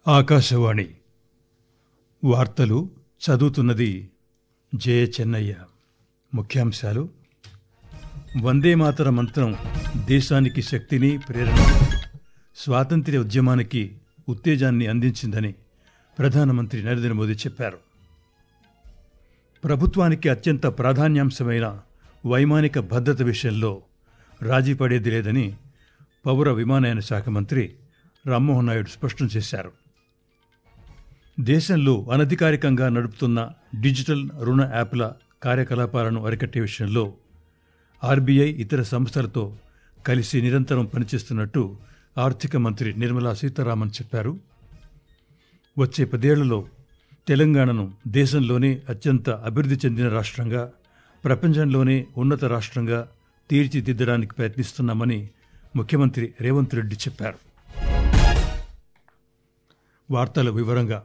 ఆకాశవాణి వార్తలు చదువుతున్నది జయ చెన్నయ్య ముఖ్యాంశాలు వందే మాతర మంత్రం దేశానికి శక్తిని ప్రేరణ స్వాతంత్ర్య ఉద్యమానికి ఉత్తేజాన్ని అందించిందని ప్రధానమంత్రి నరేంద్ర మోదీ చెప్పారు ప్రభుత్వానికి అత్యంత ప్రాధాన్యాంశమైన వైమానిక భద్రత విషయంలో రాజీ పడేది లేదని పౌర విమానయాన శాఖ మంత్రి రామ్మోహన్ నాయుడు స్పష్టం చేశారు దేశంలో అనధికారికంగా నడుపుతున్న డిజిటల్ రుణ యాప్ల కార్యకలాపాలను అరికట్టే విషయంలో ఆర్బీఐ ఇతర సంస్థలతో కలిసి నిరంతరం పనిచేస్తున్నట్టు ఆర్థిక మంత్రి నిర్మలా సీతారామన్ చెప్పారు వచ్చే పదేళ్లలో తెలంగాణను దేశంలోనే అత్యంత అభివృద్ధి చెందిన రాష్ట్రంగా ప్రపంచంలోనే ఉన్నత రాష్ట్రంగా తీర్చిదిద్దడానికి ప్రయత్నిస్తున్నామని ముఖ్యమంత్రి రేవంత్ రెడ్డి చెప్పారు వార్తల వివరంగా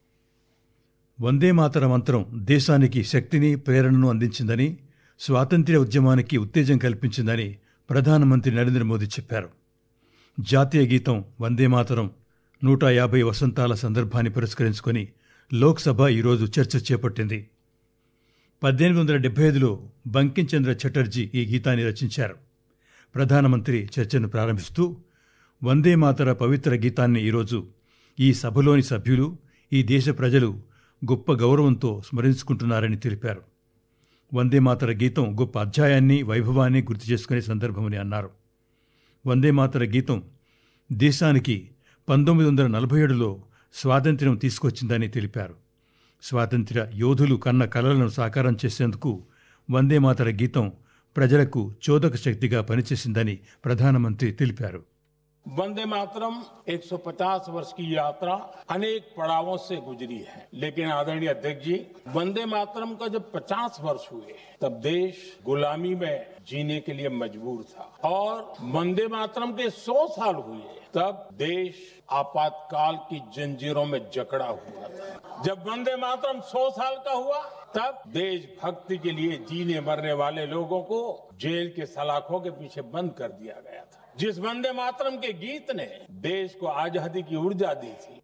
వందే మాతర మంత్రం దేశానికి శక్తిని ప్రేరణను అందించిందని స్వాతంత్ర్య ఉద్యమానికి ఉత్తేజం కల్పించిందని ప్రధానమంత్రి నరేంద్ర మోదీ చెప్పారు జాతీయ గీతం వందే మాతరం నూట యాభై వసంతాల సందర్భాన్ని పురస్కరించుకొని లోక్సభ ఈరోజు చర్చ చేపట్టింది పద్దెనిమిది వందల డెబ్బై ఐదులో బంకించంద్ర చటర్జీ ఈ గీతాన్ని రచించారు ప్రధానమంత్రి చర్చను ప్రారంభిస్తూ వందే మాతర పవిత్ర గీతాన్ని ఈరోజు ఈ సభలోని సభ్యులు ఈ దేశ ప్రజలు గొప్ప గౌరవంతో స్మరించుకుంటున్నారని తెలిపారు వందే మాతర గీతం గొప్ప అధ్యాయాన్ని వైభవాన్ని గుర్తు చేసుకునే సందర్భమని అన్నారు వందే మాతర గీతం దేశానికి పంతొమ్మిది వందల నలభై ఏడులో స్వాతంత్ర్యం తీసుకొచ్చిందని తెలిపారు స్వాతంత్ర్య యోధులు కన్న కలలను సాకారం చేసేందుకు వందే మాతర గీతం ప్రజలకు చోదక శక్తిగా పనిచేసిందని ప్రధానమంత్రి తెలిపారు वंदे मातरम 150 वर्ष की यात्रा अनेक पड़ावों से गुजरी है लेकिन आदरणीय अध्यक्ष जी वंदे मातरम का जब 50 वर्ष हुए तब देश गुलामी में जीने के लिए मजबूर था और वंदे मातरम के 100 साल हुए तब देश आपातकाल की जंजीरों में जकड़ा हुआ था जब वंदे मातरम 100 साल का हुआ तब देशभक्ति के लिए जीने मरने वाले लोगों को जेल के सलाखों के पीछे बंद कर दिया गया था जिस वंदे मातरम के गीत ने देश को आजादी की ऊर्जा दी थी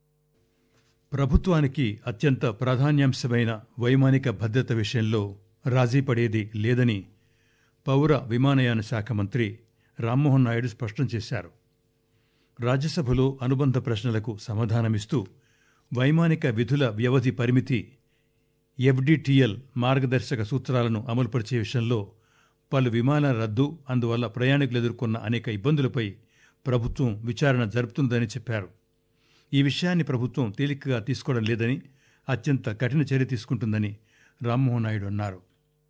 ప్రభుత్వానికి అత్యంత ప్రాధాన్యాంశమైన వైమానిక భద్రత విషయంలో రాజీ పడేది లేదని పౌర విమానయాన శాఖ మంత్రి రామ్మోహన్ నాయుడు స్పష్టం చేశారు రాజ్యసభలో అనుబంధ ప్రశ్నలకు సమాధానమిస్తూ వైమానిక విధుల వ్యవధి పరిమితి ఎఫ్డిటిఎల్ మార్గదర్శక సూత్రాలను అమలుపరిచే విషయంలో పలు విమానాల రద్దు అందువల్ల ప్రయాణికులు ఎదుర్కొన్న అనేక ఇబ్బందులపై ప్రభుత్వం విచారణ జరుపుతుందని చెప్పారు ఈ విషయాన్ని ప్రభుత్వం తేలికగా తీసుకోవడం లేదని అత్యంత కఠిన చర్య తీసుకుంటుందని రామ్మోహన్ నాయుడు అన్నారు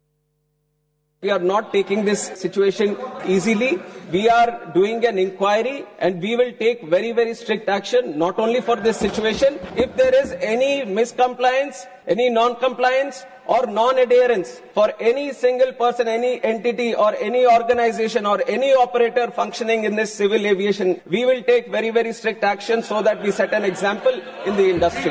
We are not taking this situation easily. We are doing an inquiry and we will take very, very strict action, not only for this situation. If there is any miscompliance, any non-compliance or non-adherence for any single person, any entity or any organization or any operator functioning in this civil aviation, we will take very, very strict action so that we set an example in the industry.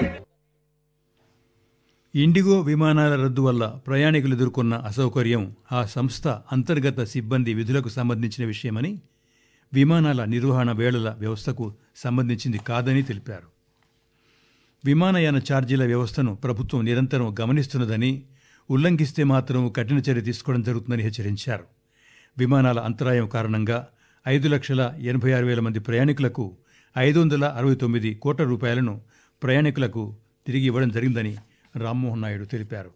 IndiGo విమానాల రద్దు వల్ల ప్రయాణికులు ఎదుర్కొన్న అసౌకర్యం ఆ సంస్థ అంతర్గత సిబ్బంది విధులకు సంబంధించిన విషయమని విమానాల నిర్వహణ వేళల వ్యవస్థకు సంబంధించింది కాదని తెలిపారు విమానయాన ఛార్జీల వ్యవస్థను ప్రభుత్వం నిరంతరం గమనిస్తున్నదని ఉల్లంఘిస్తే మాత్రం కఠిన చర్య తీసుకోవడం జరుగుతుందని హెచ్చరించారు విమానాల అంతరాయం కారణంగా ఐదు లక్షల ఎనభై ఆరు వేల మంది ప్రయాణికులకు ఐదు వందల అరవై తొమ్మిది కోట్ల రూపాయలను ప్రయాణికులకు తిరిగి ఇవ్వడం జరిగిందని రామ్మోహన్ నాయుడు తెలిపారు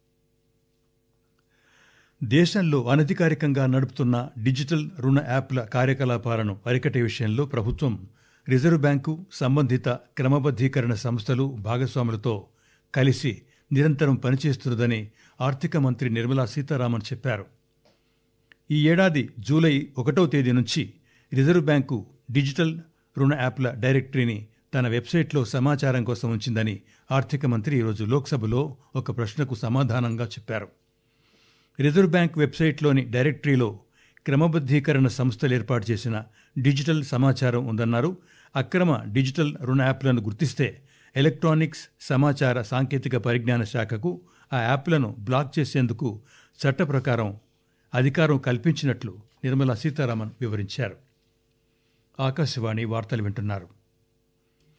దేశంలో అనధికారికంగా నడుపుతున్న డిజిటల్ రుణ యాప్ల కార్యకలాపాలను అరికట్టే విషయంలో ప్రభుత్వం రిజర్వ్ బ్యాంకు సంబంధిత క్రమబద్దీకరణ సంస్థలు భాగస్వాములతో కలిసి నిరంతరం పనిచేస్తున్నదని ఆర్థిక మంత్రి నిర్మలా సీతారామన్ చెప్పారు ఈ ఏడాది జూలై ఒకటో తేదీ నుంచి రిజర్వ్ బ్యాంకు డిజిటల్ రుణ యాప్ల డైరెక్టరీని తన వెబ్సైట్లో సమాచారం కోసం ఉంచిందని ఆర్థిక మంత్రి ఈరోజు లోక్సభలో ఒక ప్రశ్నకు సమాధానంగా చెప్పారు రిజర్వ్ బ్యాంక్ వెబ్సైట్లోని డైరెక్టరీలో క్రమబద్దీకరణ సంస్థలు ఏర్పాటు చేసిన డిజిటల్ సమాచారం ఉందన్నారు అక్రమ డిజిటల్ రుణ యాప్లను గుర్తిస్తే ఎలక్ట్రానిక్స్ సమాచార సాంకేతిక పరిజ్ఞాన శాఖకు ఆ యాప్లను బ్లాక్ చేసేందుకు చట్ట ప్రకారం అధికారం కల్పించినట్లు నిర్మలా సీతారామన్ వివరించారు ఆకాశవాణి వార్తలు వింటున్నారు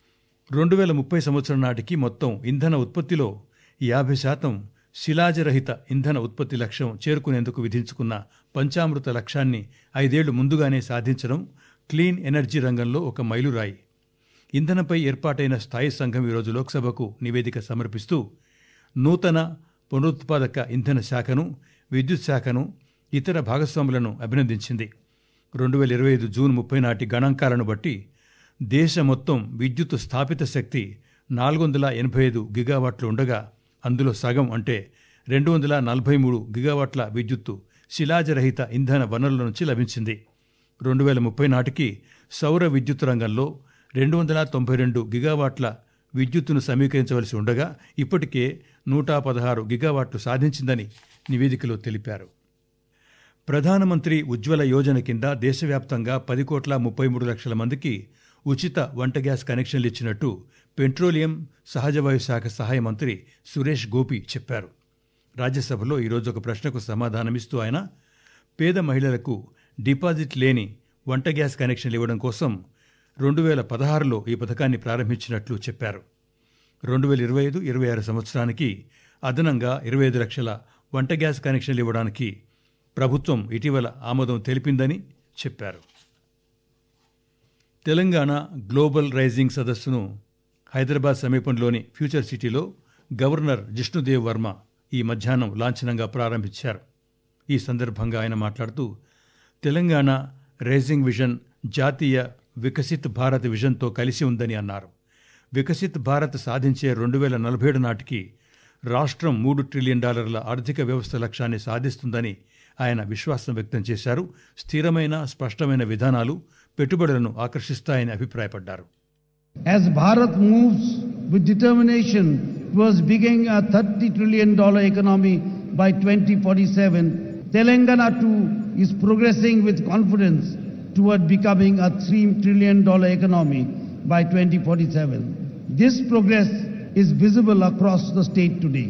రెండు వేల ముప్పై సంవత్సరం నాటికి మొత్తం ఇంధన ఉత్పత్తిలో యాభై శాతం శిలాజరహిత ఇంధన ఉత్పత్తి లక్ష్యం చేరుకునేందుకు విధించుకున్న పంచామృత లక్ష్యాన్ని ఐదేళ్లు ముందుగానే సాధించడం క్లీన్ ఎనర్జీ రంగంలో ఒక మైలురాయి ఇంధనపై ఏర్పాటైన స్థాయి సంఘం ఈరోజు లోక్సభకు నివేదిక సమర్పిస్తూ నూతన పునరుత్పాదక ఇంధన శాఖను విద్యుత్ శాఖను ఇతర భాగస్వాములను అభినందించింది రెండు వేల ఇరవై ఐదు జూన్ ముప్పై నాటి గణాంకాలను బట్టి దేశ మొత్తం విద్యుత్ స్థాపిత శక్తి నాలుగు వందల ఎనభై ఐదు గిగావాట్లు ఉండగా అందులో సగం అంటే రెండు వందల నలభై మూడు గిగావాట్ల విద్యుత్తు శిలాజరహిత ఇంధన వనరుల నుంచి లభించింది రెండు వేల ముప్పై నాటికి సౌర విద్యుత్ రంగంలో రెండు వందల తొంభై రెండు గిగావాట్ల విద్యుత్తును సమీకరించవలసి ఉండగా ఇప్పటికే నూట పదహారు గిగావాట్లు సాధించిందని నివేదికలో తెలిపారు ప్రధానమంత్రి ఉజ్వల యోజన కింద దేశవ్యాప్తంగా పది కోట్ల ముప్పై మూడు లక్షల మందికి ఉచిత వంట గ్యాస్ కనెక్షన్లు ఇచ్చినట్టు పెట్రోలియం సహజవాయు శాఖ సహాయ మంత్రి సురేష్ గోపి చెప్పారు రాజ్యసభలో ఈరోజు ఒక ప్రశ్నకు సమాధానమిస్తూ ఆయన పేద మహిళలకు డిపాజిట్ లేని వంట గ్యాస్ కనెక్షన్లు ఇవ్వడం కోసం రెండు వేల పదహారులో ఈ పథకాన్ని ప్రారంభించినట్లు చెప్పారు రెండు వేల ఇరవై ఐదు ఇరవై ఆరు సంవత్సరానికి అదనంగా ఇరవై ఐదు లక్షల వంట గ్యాస్ కనెక్షన్లు ఇవ్వడానికి ప్రభుత్వం ఇటీవల ఆమోదం తెలిపిందని చెప్పారు తెలంగాణ గ్లోబల్ రైజింగ్ సదస్సును హైదరాబాద్ సమీపంలోని ఫ్యూచర్ సిటీలో గవర్నర్ జిష్ణుదేవ్ వర్మ ఈ మధ్యాహ్నం లాంఛనంగా ప్రారంభించారు ఈ సందర్భంగా ఆయన మాట్లాడుతూ తెలంగాణ రైజింగ్ విజన్ జాతీయ వికసిత్ భారత్ విజన్తో కలిసి ఉందని అన్నారు వికసిత్ భారత్ సాధించే రెండు వేల నలభై ఏడు నాటికి రాష్ట్రం మూడు ట్రిలియన్ డాలర్ల ఆర్థిక వ్యవస్థ లక్ష్యాన్ని సాధిస్తుందని ఆయన విశ్వాసం వ్యక్తం చేశారు స్థిరమైన స్పష్టమైన విధానాలు పెట్టుబడులను ఆకర్షిస్తాయని అభిప్రాయపడ్డారు As Bharat moves with determination towards becoming a 30 trillion dollar economy by 2047, Telangana too is progressing with confidence toward becoming a 3 trillion dollar economy by 2047. This progress is visible across the state today.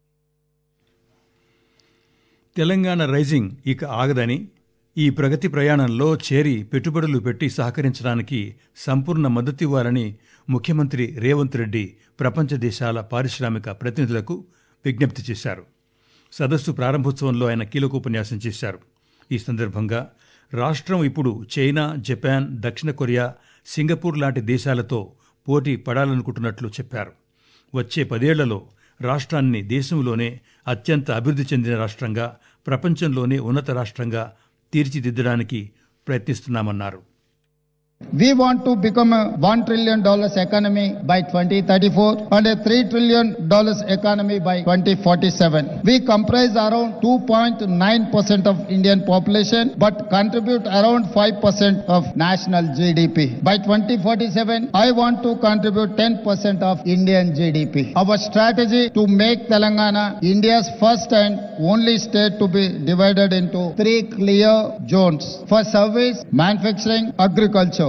Telangana rising ఇక ఆగదని ఈ ప్రగతి ప్రయాణంలో చేరి పెట్టుబడులు పెట్టి సహకరించడానికి సంపూర్ణ మద్దతు ఇవ్వాలని ముఖ్యమంత్రి రేవంత్ రెడ్డి ప్రపంచ దేశాల పారిశ్రామిక ప్రతినిధులకు విజ్ఞప్తి చేశారు సదస్సు ప్రారంభోత్సవంలో ఆయన కీలక ఉపన్యాసం చేశారు ఈ సందర్భంగా రాష్ట్రం ఇప్పుడు చైనా జపాన్ దక్షిణ కొరియా సింగపూర్ లాంటి దేశాలతో పోటీ పడాలనుకుంటున్నట్లు చెప్పారు వచ్చే పదేళ్లలో రాష్ట్రాన్ని దేశంలోనే అత్యంత అభివృద్ధి చెందిన రాష్ట్రంగా ప్రపంచంలోనే ఉన్నత రాష్ట్రంగా తీర్చిదిద్దడానికి ప్రయత్నిస్తున్నామన్నారు We want to become a $1 trillion dollars economy by 2034 and a $3 trillion dollars economy by 2047. We comprise around 2.9% of Indian population but contribute around 5% of national GDP. By 2047, I want to contribute 10% of Indian GDP. Our strategy to make Telangana India's first and only state to be divided into three clear zones for service, manufacturing, agriculture.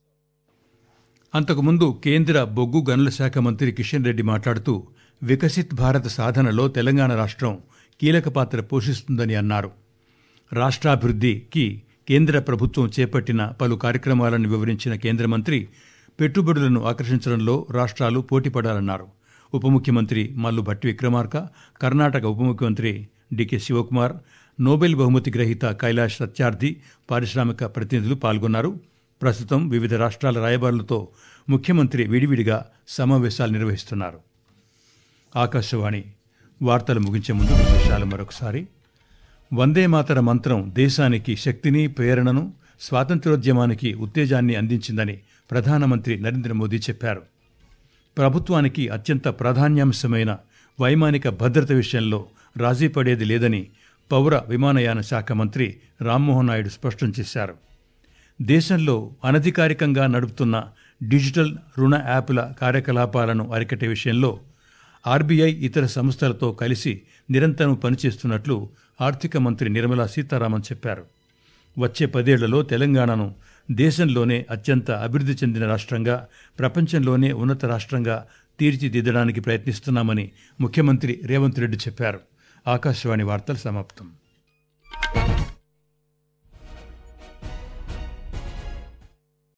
అంతకుముందు కేంద్ర బొగ్గు గనుల శాఖ మంత్రి కిషన్ రెడ్డి మాట్లాడుతూ వికసిత్ భారత్ సాధనలో తెలంగాణ రాష్ట్రం కీలక పాత్ర పోషిస్తుందని అన్నారు రాష్ట్రాభివృద్ధికి కేంద్ర ప్రభుత్వం చేపట్టిన పలు కార్యక్రమాలను వివరించిన కేంద్ర మంత్రి పెట్టుబడులను ఆకర్షించడంలో రాష్ట్రాలు పోటీపడాలన్నారు ఉప ముఖ్యమంత్రి మల్లు భట్టి విక్రమార్క కర్ణాటక ఉప ముఖ్యమంత్రి డికే శివకుమార్ నోబెల్ బహుమతి గ్రహీత కైలాష్ సత్యార్థి పారిశ్రామిక ప్రతినిధులు పాల్గొన్నారు ప్రస్తుతం వివిధ రాష్ట్రాల రాయబారులతో ముఖ్యమంత్రి విడివిడిగా సమావేశాలు నిర్వహిస్తున్నారు ఆకాశవాణి వార్తలు ముగించే ముందు విశేషాలు మరొకసారి వందే మాతర మంత్రం దేశానికి శక్తిని ప్రేరణను స్వాతంత్ర్యోద్యమానికి ఉత్తేజాన్ని అందించిందని ప్రధానమంత్రి నరేంద్ర మోదీ చెప్పారు ప్రభుత్వానికి అత్యంత ప్రాధాన్యాంశమైన వైమానిక భద్రత విషయంలో రాజీ పడేది లేదని పౌర విమానయాన శాఖ మంత్రి రామ్మోహన్ నాయుడు స్పష్టం చేశారు దేశంలో అనధికారికంగా నడుపుతున్న డిజిటల్ రుణ యాప్ల కార్యకలాపాలను అరికట్టే విషయంలో ఆర్బీఐ ఇతర సంస్థలతో కలిసి నిరంతరం పనిచేస్తున్నట్లు ఆర్థిక మంత్రి నిర్మలా సీతారామన్ చెప్పారు వచ్చే పదేళ్లలో తెలంగాణను దేశంలోనే అత్యంత అభివృద్ధి చెందిన రాష్ట్రంగా ప్రపంచంలోనే ఉన్నత రాష్ట్రంగా తీర్చిదిద్దడానికి ప్రయత్నిస్తున్నామని ముఖ్యమంత్రి రేవంత్ రెడ్డి చెప్పారు ఆకాశవాణి వార్తలు సమాప్తం